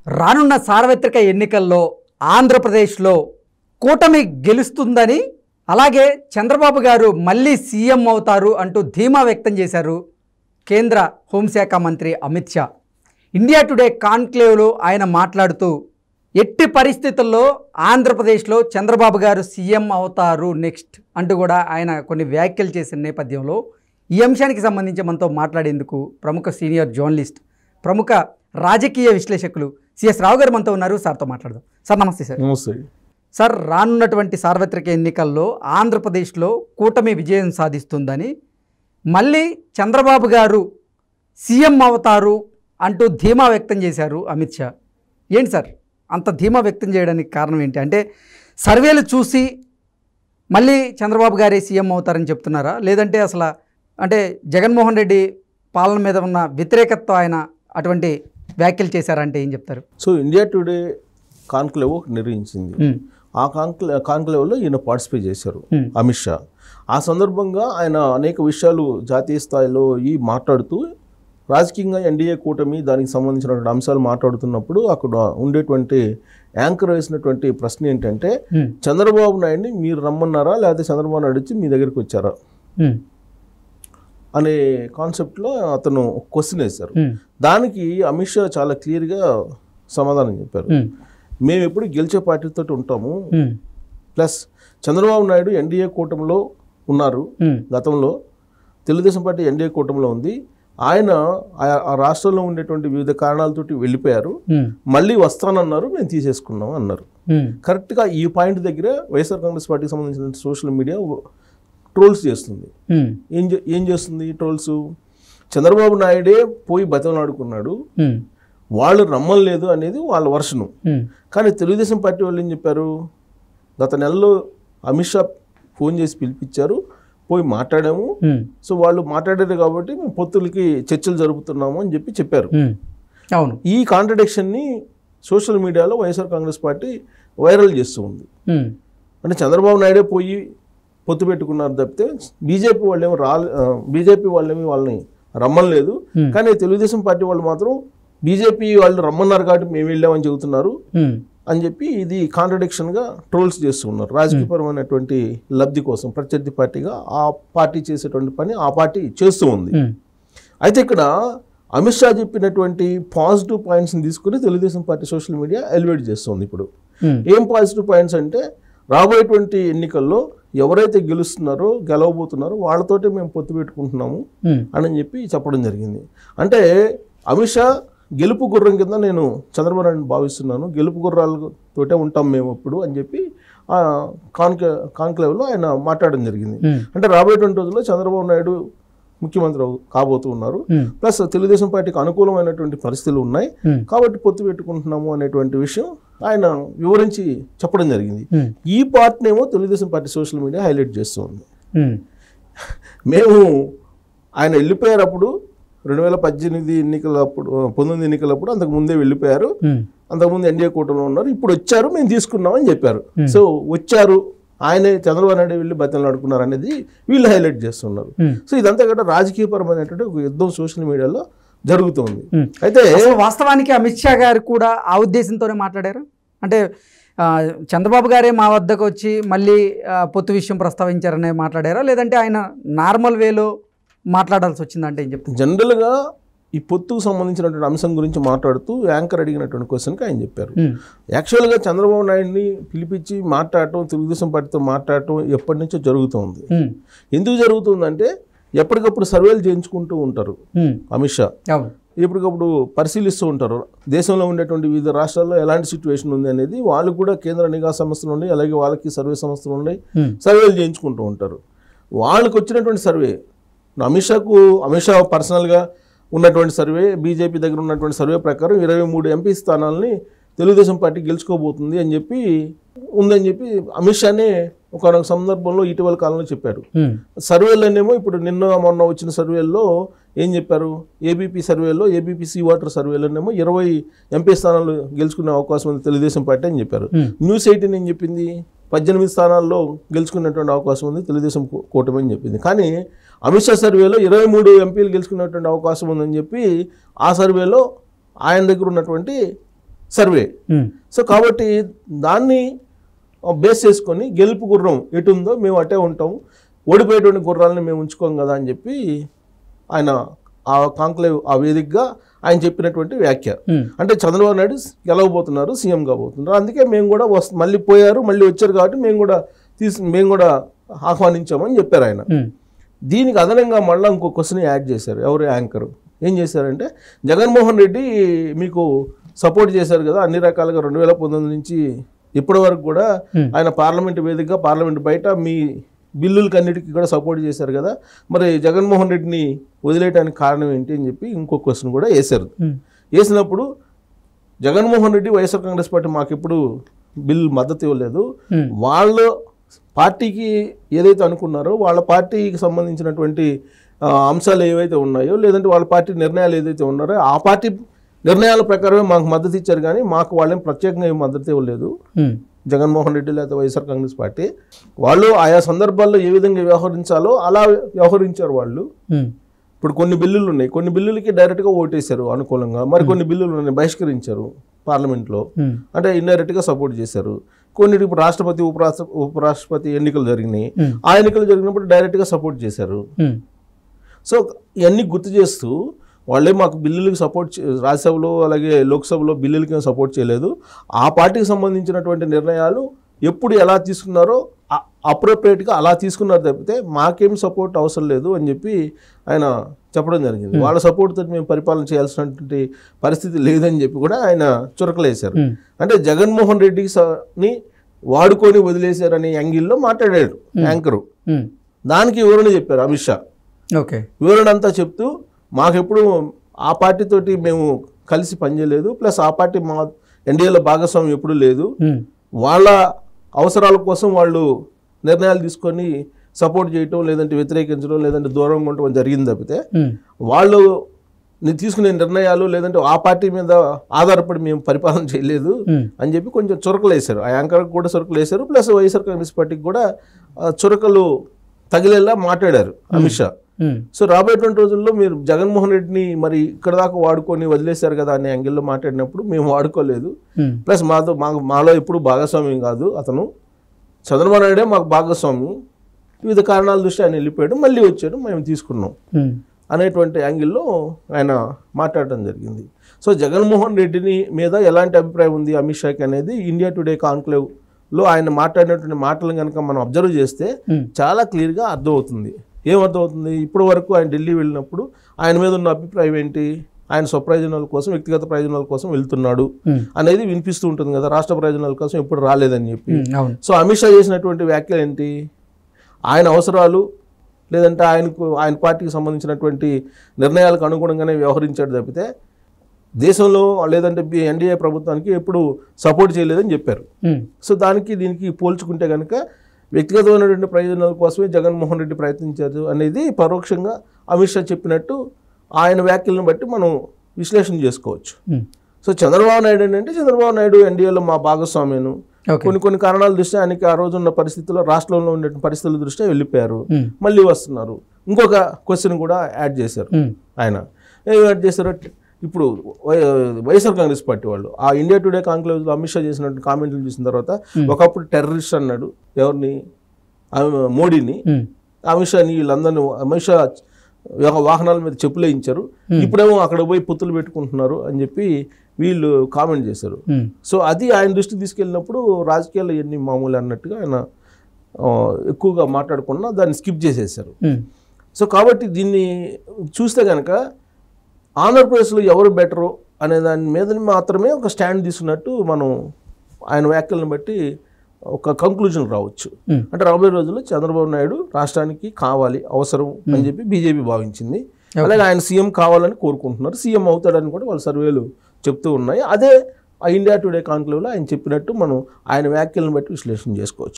రానున్న సార్వత్రిక ఎన్నికల్లో ఆంధ్రప్రదేశ్లో కూటమి గెలుస్తుందని అలాగే చంద్రబాబు గారు మళ్ళీ సీఎం అవుతారు అంటూ ధీమా వ్యక్తం చేశారు కేంద్ర హోంశాఖ మంత్రి అమిత్ షా ఇండియా టుడే కాన్క్లేవ్లో ఆయన మాట్లాడుతూ ఎట్టి పరిస్థితుల్లో ఆంధ్రప్రదేశ్లో చంద్రబాబు గారు సీఎం అవుతారు నెక్స్ట్ అంటూ కూడా ఆయన కొన్ని వ్యాఖ్యలు చేసిన నేపథ్యంలో ఈ అంశానికి సంబంధించి మనతో మాట్లాడేందుకు ప్రముఖ సీనియర్ జర్నలిస్ట్ ప్రముఖ రాజకీయ విశ్లేషకులు సిఎస్ రావు గారు మనతో ఉన్నారు సార్తో మాట్లాడదాం సార్ నమస్తే సార్ నమస్తే సార్ రానున్నటువంటి సార్వత్రిక ఎన్నికల్లో ఆంధ్రప్రదేశ్లో కూటమి విజయం సాధిస్తుందని మళ్ళీ చంద్రబాబు గారు సీఎం అవుతారు అంటూ ధీమా వ్యక్తం చేశారు అమిత్ షా ఏంటి సార్ అంత ధీమా వ్యక్తం చేయడానికి కారణం ఏంటి అంటే సర్వేలు చూసి మళ్ళీ చంద్రబాబు గారే సీఎం అవుతారని చెప్తున్నారా లేదంటే అసలు అంటే జగన్మోహన్ రెడ్డి పాలన మీద ఉన్న వ్యతిరేకత్వం ఆయన అటువంటి వ్యాఖ్యలు చేశారంటే ఏం చెప్తారు సో ఇండియా టుడే కాన్క్లేవ్ ఒకటి నిర్వహించింది ఉమ్, ఆ కాన్క్లే కాన్క్లేవ్లో ఈయన పార్టిసిపేట్ చేశారు ఉమ్, అమిత్ షా ఆ సందర్భంగా ఆయన అనేక విషయాలు జాతీయ స్థాయిలో ఈ మాట్లాడుతూ రాజకీయంగా ఎన్డీఏ కూటమి దానికి సంబంధించినటువంటి అంశాలు మాట్లాడుతున్నప్పుడు అక్కడ ఉండేటువంటి యాంకర్ వేసినటువంటి ప్రశ్న ఏంటంటే ఉమ్, చంద్రబాబు నాయుడిని మీరు రమ్మన్నారా లేకపోతే చంద్రబాబు నాయుడు వచ్చి మీ దగ్గరికి వచ్చారా ఉమ్, అనే కాన్సెప్ట్లో అతను క్వశ్చన్ వేశారు ఉమ్, దానికి అమిత్ షా చాలా క్లియర్గా సమాధానం చెప్పారు ఉమ్, మేము ఎప్పుడు గెలిచే పార్టీతో ఉంటాము ఉమ్, ప్లస్ చంద్రబాబు నాయుడు ఎన్డీఏ కూటమిలో ఉన్నారు ఉమ్, గతంలో తెలుగుదేశం పార్టీ ఎన్డీఏ కూటమిలో ఉంది ఆయన ఆ- ఆ రాష్ట్రంలో ఉండేటువంటి వివిధ కారణాలతోటి వెళ్ళిపోయారు ఉమ్, మళ్ళీ వస్తానన్నారు మేము తీసేసుకున్నాం అన్నారు ఉమ్, కరెక్ట్గా ఈ పాయింట్ దగ్గర వైఎస్ఆర్ కాంగ్రెస్ పార్టీకి సంబంధించిన సోషల్ మీడియా ట్రోల్స్ చేస్తుంది ఉమ్, ఏం చే- ఏం చేస్తుంది ట్రోల్స్ చంద్రబాబు నాయుడే పోయి బతంలాడుకున్నాడు ఉమ్, వాళ్ళు రమ్మలేదు అనేది వాళ్ళ వర్షను ఉమ్, కానీ తెలుగుదేశం పార్టీ వాళ్ళు ఏం చెప్పారు గత నెలలో అమిత్ షా ఫోన్ చేసి పిలిపించారు పోయి మాట్లాడాము ఉమ్, సో వాళ్ళు మాట్లాడారు కాబట్టి మేము పొత్తులకి చర్చలు జరుపుతున్నాము అని చెప్పి చెప్పారు ఉమ్. అవును ఈ కాంట్రడిక్షన్ని సోషల్ మీడియాలో వైఎస్ఆర్ కాంగ్రెస్ పార్టీ వైరల్ చేస్తూ ఉంది ఉమ్, అంటే చంద్రబాబు నాయుడే పోయి పొత్తు పెట్టుకున్నారు తప్పితే బీజేపీ వాళ్ళేమో రా బీజేపీ వాళ్ళేమి వాళ్ళని రమ్మలేదు Hmm. కానీ తెలుగుదేశం పార్టీ వాళ్ళు మాత్రం బీజేపీ వాళ్ళు రమ్మన్నారు కాబట్టి మేము వెళ్ళామని చెబుతున్నారు ఉమ్, అని చెప్పి ఇది కాంట్రడిక్షన్గా ట్రోల్స్ చేస్తున్నారు రాజకీయపరమైనటువంటి లబ్ధి కోసం ప్రత్యర్థి పార్టీగా ఆ పార్టీ చేసేటువంటి పని ఆ పార్టీ చేస్తూ ఉంది ఉమ్, అయితే ఇక్కడ అమిత్ షా చెప్పినటువంటి పాజిటివ్ పాయింట్స్ని తీసుకుని Telugu Desam party social media elevate చేస్తుంది ఇప్పుడు ఉమ్, ఏం పాజిటివ్ పాయింట్స్ అంటే రాబోయేటువంటి ఎన్నికల్లో ఎవరైతే గెలుస్తున్నారో గెలవబోతున్నారో వాళ్ళతోటే మేము పొత్తు పెట్టుకుంటున్నాము ఉమ్, అని చెప్పి చెప్పడం జరిగింది అంటే అమిత్ షా గెలుపు గుర్రం కింద నేను చంద్రబాబు నాయుడు భావిస్తున్నాను గెలుపు గుర్రాలతోటే ఉంటాం మేము ఇప్పుడు అని చెప్పి ఆ కాన్క్లే కాన్క్లేవ్లో ఆయన మాట్లాడడం జరిగింది ఉమ్, అంటే రాబోయేటువంటి రోజుల్లో చంద్రబాబు నాయుడు ముఖ్యమంత్రి అవు- కాబోతూ ఉన్నారు ఉమ్, ప్లస్ తెలుగుదేశం పార్టీకి అనుకూలమైనటువంటి పరిస్థితులు ఉన్నాయి ఉమ్, కాబట్టి పొత్తు పెట్టుకుంటున్నాము అనేటువంటి విషయం ఆయన వివరించి చెప్పడం జరిగింది ఉమ్, ఈ పార్ట్నేమో Telugu Desam party social media highlight చేస్తుంది ఉమ్, మేము ఆయన వెళ్ళిపోయారప్పుడు రెండు వేల పద్దెనిమిది ఎన్నికలప్పుడు పంతొమ్మిది ఎన్నికలప్పుడు అంతకు ముందే వెళ్ళిపోయారు ఉమ్, అంతకుముందు ఎన్డీఏ కూటమిలో ఉన్నారు ఇప్పుడు వచ్చారు మేము తీసుకున్నామని చెప్పారు Hmm. సో వచ్చారు ఆయనే చంద్రబాబు నాయుడు వెళ్ళి బద్దలు ఆడుకున్నారు అనేది వీళ్ళు హైలైట్ చేస్తున్నారు ఉమ్, సో ఇదంతా కూడా రాజకీయపరమైనటువంటి ఒక యుద్ధం సోషల్ మీడియాలో జరుగుతుంది ఉమ్. అయితే అసలు వాస్తవానికి అమిత్ షా గారు కూడా ఆ ఉద్దేశంతోనే మాట్లాడారు అంటే ఆ, చంద్రబాబు గారే మా వద్దకు వచ్చి మళ్ళీ ఆ, పొత్తు విషయం ప్రస్తావించారనే మాట్లాడారా లేదంటే ఆయన నార్మల్ వేలో మాట్లాడాల్సి వచ్చిందంటే ఏం చెప్తారు జనరల్గా ఈ పొత్తుకు సంబంధించినటువంటి అంశం గురించి మాట్లాడుతూ యాంకర్ అడిగినటువంటి క్వశ్చన్కి ఆయన చెప్పారు ఉమ్, యాక్చువల్గా చంద్రబాబు నాయుడిని పిలిపించి మాట్లాడటం తెలుగుదేశం పార్టీతో మాట్లాడటం ఎప్పటి నుంచో జరుగుతోంది ఉమ్, ఎందుకు జరుగుతుందంటే ఎప్పటికప్పుడు సర్వేలు చేయించుకుంటూ ఉంటారు ఉమ్, అమిత్ షా అవును ఎప్పటికప్పుడు పరిశీలిస్తూ ఉంటారు దేశంలో ఉండేటువంటి వివిధ రాష్ట్రాల్లో ఎలాంటి సిచ్యువేషన్ ఉంది అనేది వాళ్ళు కూడా కేంద్ర నిఘా సంస్థలు ఉన్నాయి అలాగే వాళ్ళకి సర్వే సంస్థలు ఉన్నాయి ఉమ్, సర్వేలు చేయించుకుంటూ ఉంటారు వాళ్ళకి వచ్చినటువంటి సర్వే అమిత్ షాకు అమిత్ షా పర్సనల్గా ఉన్నటువంటి సర్వే బీజేపీ దగ్గర ఉన్నటువంటి సర్వే ప్రకారం ఇరవై మూడు ఎంపీ స్థానాలని తెలుగుదేశం పార్టీ గెలుచుకోబోతుంది అని చెప్పి ఉందని చెప్పి అమిత్ షానే ఒక సందర్భంలో ఇటీవల కాలంలో చెప్పారు ఉమ్, సర్వేలోనేమో ఇప్పుడు నిన్న మొన్న వచ్చిన సర్వేల్లో ఏం చెప్పారు ఏబీపీ సర్వేలో ఏబీపీ సీ వాటర్ సర్వేలోనేమో ఇరవై ఎంపీ స్థానాలు గెలుచుకునే అవకాశం ఉంది తెలుగుదేశం పార్టీ అని చెప్పారు ఉమ్, న్యూస్ ఎయిటీన్ ఏం చెప్పింది పద్దెనిమిది స్థానాల్లో గెలుచుకునేటువంటి అవకాశం ఉంది తెలుగుదేశం కూ- కూటమి అని చెప్పింది కానీ అమిత్ షా సర్వేలో ఇరవై మూడు ఎంపీలు గెలుచుకునేటువంటి అవకాశం ఉందని చెప్పి ఆ సర్వేలో ఆయన దగ్గర ఉన్నటువంటి సర్వే ఉమ్, సో కాబట్టి దాన్ని బేస్ చేసుకొని గెలుపు గుర్రం ఎటు ఉందో మేము అటే ఉంటాము ఓడిపోయేటువంటి గుర్రాలని మేము ఉంచుకోం కదా అని చెప్పి ఆయన ఆ కాంక్లేవ్ ఆ వేదికగా ఆయన చెప్పినటువంటి వ్యాఖ్య ఉమ్, అంటే చంద్రబాబు నాయుడు గెలవబోతున్నారు సీఎం కాబోతున్నారు అందుకే మేము కూడా వస్ మళ్ళీ పోయారు మళ్ళీ వచ్చారు కాబట్టి మేము కూడా తీసు మేము కూడా ఆహ్వానించామని చెప్పారు ఆయన ఉమ్, దీనికి అదనంగా మళ్ళీ ఇంకో క్వశ్చన్ యాడ్ చేశారు ఎవరు యాంకర్ ఏం చేశారంటే జగన్మోహన్ రెడ్డి మీకు సపోర్ట్ చేశారు కదా అన్ని రకాలుగా రెండు వేల పంతొమ్మిది నుంచి ఇప్పటి వరకు కూడా Hmm. ఆయన పార్లమెంట్ వేదికగా పార్లమెంట్ బయట మీ బిల్లులకన్నిటికీ కూడా సపోర్ట్ చేశారు కదా మరి జగన్మోహన్ రెడ్డిని వదిలేయడానికి కారణం ఏంటి అని చెప్పి ఇంకో క్వశ్చన్ కూడా వేశారు ఉమ్, వేసినప్పుడు Jaganmohan Reddy YSR Congress party మాకు ఎప్పుడు బిల్ మద్దతు ఇవ్వలేదు ఉమ్, వాళ్ళు పార్టీకి ఏదైతే అనుకున్నారో వాళ్ళ పార్టీకి సంబంధించినటువంటి ఆ, అంశాలు ఏవైతే ఉన్నాయో లేదంటే వాళ్ళ పార్టీ నిర్ణయాలు ఏదైతే ఉన్నారో ఆ పార్టీ నిర్ణయాల ప్రకారమే మాకు మద్దతు ఇచ్చారు కానీ మాకు వాళ్ళేం ప్రత్యేకంగా ఏం మద్దతు ఇవ్వలేదు ఉమ్, జగన్మోహన్ రెడ్డి లేదా వైఎస్ఆర్ కాంగ్రెస్ పార్టీ వాళ్ళు ఆయా సందర్భాల్లో ఏ విధంగా వ్యవహరించాలో అలా వ్యవహరించారు వాళ్ళు ఉమ్, ఇప్పుడు కొన్ని బిల్లులు ఉన్నాయి కొన్ని బిల్లులకి డైరెక్ట్గా ఓటేశారు అనుకూలంగా మరి కొన్ని బిల్లులు ఉన్నాయి, బహిష్కరించారు పార్లమెంట్లో ఉమ్, అంటే ఇండైరెక్ట్గా సపోర్ట్ చేశారు కొన్నిటి ఇప్పుడు రాష్ట్రపతి ఉపరాష్ట్ర ఉపరాష్ట్రపతి ఎన్నికలు జరిగినాయి Hmm. ఆ ఎన్నికలు జరిగినప్పుడు డైరెక్ట్గా సపోర్ట్ చేశారు ఉమ్, సో ఇవన్నీ గుర్తు చేస్తూ వాళ్ళే మాకు బిల్లులకు సపోర్ట్ చే- రాజ్యసభలో అలాగే లోక్సభలో బిల్లులకి ఏం సపోర్ట్ చేయలేదు ఆ పార్టీకి సంబంధించినటువంటి నిర్ణయాలు ఎప్పుడు ఎలా తీసుకున్నారో అప్రోప్రియేట్గా అలా తీసుకున్నారు తప్పితే మాకేం సపోర్ట్ అవసరం లేదు అని చెప్పి ఆయన చెప్పడం జరిగింది వాళ్ళ సపోర్ట్ తోటి మేము పరిపాలన చేయాల్సినటువంటి పరిస్థితి లేదని చెప్పి కూడా ఆయన చురకలేశారు ఉమ్, అంటే జగన్మోహన్ రెడ్డికి స- ని వాడుకొని వదిలేశారనే యాంగిల్లో మాట్లాడాడు యాంకరు ఉమ్, దానికి వివరణ చెప్పారు అమిత్ షా ఓకే వివరణ అంతా చెప్తూ మాకెప్పుడు ఆ పార్టీతోటి మేము కలిసి పనిచేయలేదు ప్లస్ ఆ పార్టీ మా ఎన్డీఏలో భాగస్వామ్యం ఎప్పుడూ లేదు ఉమ్, వాళ్ళ అవసరాల కోసం వాళ్ళు నిర్ణయాలు తీసుకొని సపోర్ట్ చేయటం లేదంటే వ్యతిరేకించడం లేదంటే దూరంగా ఉండటం జరిగింది తప్పితే ఉమ్, వాళ్ళు ని- తీసుకునే నిర్ణయాలు లేదంటే ఆ పార్టీ మీద ఆధారపడి మేము పరిపాలన చేయలేదు ఉమ్, అని చెప్పి కొంచెం చురకలు వేశారు ఆ యాంకర్కి కూడా చురకలు వేశారు ప్లస్ వైఎస్ఆర్ కాంగ్రెస్ పార్టీకి కూడా ఆ చురకలు తగిలేలా మాట్లాడారు అమిత్ షా ఉమ్, సో రాబోయేటువంటి రోజుల్లో మీరు జగన్మోహన్ రెడ్డిని మరి ఇక్కడ దాకా వాడుకొని వదిలేశారు కదా అనే యాంగిల్లో మాట్లాడినప్పుడు మేము వాడుకోలేదు ఉమ్, ప్లస్ మాతో మాకు మాలో ఎప్పుడు భాగస్వామ్యం కాదు అతను చంద్రబాబు నాయుడే మాకు భాగస్వామ్యం వివిధ కారణాల దృష్టి ఆయన వెళ్ళిపోయాడు మళ్ళీ వచ్చాడు మేము తీసుకున్నాం ఉమ్, అనేటువంటి యాంగిల్లో ఆయన మాట్లాడటం జరిగింది సో జగన్మోహన్ రెడ్డిని మీద ఎలాంటి అభిప్రాయం ఉంది అమిత్ షాకి అనేది ఇండియా టుడే కాన్క్లేవ్లో ఆయన మాట్లాడినటువంటి మాటలు కనుక మనం అబ్జర్వ్ చేస్తే ఉమ్, చాలా క్లియర్గా అర్థమవుతుంది ఏం అర్థమవుతుంది ఇప్పటి వరకు ఆయన ఢిల్లీ వెళ్ళినప్పుడు ఆయన మీద ఉన్న అభిప్రాయం ఏంటి ఆయన స్వప్రయోజనాల కోసం వ్యక్తిగత ప్రయోజనాల కోసం వెళ్తున్నాడు ఉమ్, అనేది వినిపిస్తూ ఉంటుంది కదా రాష్ట్ర ప్రయోజనాల కోసం ఎప్పుడు రాలేదని చెప్పి ఉమ్, అవును సో అమిత్ షా చేసినటువంటి వ్యాఖ్యలు ఏంటి ఆయన అవసరాలు లేదంటే ఆయనకు ఆయన పార్టీకి సంబంధించినటువంటి నిర్ణయాలకు అనుగుణంగానే వ్యవహరించాడు తప్పితే దేశంలో లేదంటే ఎన్డీఏ ప్రభుత్వానికి ఎప్పుడు సపోర్ట్ చేయలేదని చెప్పారు ఉమ్, సో దానికి దీనికి పోల్చుకుంటే కనుక వ్యక్తిగతమైనటువంటి ప్రయోజనాల కోసమే జగన్మోహన్ రెడ్డి ప్రయత్నించారు అనేది పరోక్షంగా అమిత్ షా చెప్పినట్టు ఆయన వ్యాఖ్యలను బట్టి మనం విశ్లేషణ చేసుకోవచ్చు ఉమ్, సో చంద్రబాబు నాయుడు ఏంటంటే చంద్రబాబు నాయుడు ఎన్డీఏలో మా భాగస్వామ్యను ఓకే కొన్ని కొన్ని కారణాల దృష్ట్యా ఆయనకి ఆ రోజు ఉన్న పరిస్థితుల్లో రాష్ట్రంలో ఉండే పరిస్థితుల దృష్ట్యా వెళ్ళిపోయారు ఉమ్, మళ్ళీ వస్తున్నారు ఇంకొక క్వశ్చన్ కూడా యాడ్ చేశారు ఉమ్, ఆయన ఏం యాడ్ చేశారు ఇప్పుడు వై- వైఎస్ఆర్ కాంగ్రెస్ పార్టీ వాళ్ళు ఆ ఇండియా టుడే కాంక్లేవ్లో అమిత్ షా చేసినట్టు కామెంట్లు చూసిన తర్వాత ఒకప్పుడు టెర్రరిస్ట్ అన్నాడు ఎవరిని ఆ మోడీని ఉమ్, అమిత్ షాని వీళ్ళందరినీ అమిత్ షా వా- వాహనాల మీద చెప్పులు వేయించారు ఇప్పుడేమో అక్కడ పోయి పొత్తులు పెట్టుకుంటున్నారు అని చెప్పి వీళ్ళు కామెంట్ చేశారు ఉమ్, సో అది ఆయన దృష్టికి తీసుకెళ్ళినప్పుడు రాజకీయాలు ఎన్ని మామూలు అన్నట్టుగా ఆయన ఆ, ఎక్కువగా మాట్లాడకుండా దాన్ని స్కిప్ చేసేసారు ఉమ్, సో కాబట్టి దీన్ని చూస్తే కనుక ఆంధ్రప్రదేశ్లో ఎవరు బెటరు అనే దాని మీద మాత్రమే ఒక స్టాండ్ తీసుకున్నట్టు మనం ఆయన వ్యాఖ్యలను బట్టి ఒక కంక్లూజన్ రావచ్చు ఉమ్, అంటే రాబోయే రోజుల్లో చంద్రబాబు నాయుడు రాష్ట్రానికి కావాలి అవసరం అని చెప్పి బీజేపీ భావించింది అలాగే ఆయన సీఎం కావాలని కోరుకుంటున్నారు సీఎం అవుతాడని కూడా వాళ్ళ సర్వేలు చెప్తూ ఉన్నాయి అదే ఆ ఇండియా టుడే కాన్క్లేవ్లో ఆయన చెప్పినట్టు మనం ఆయన వ్యాఖ్యలను బట్టి విశ్లేషణ చేసుకోవచ్చు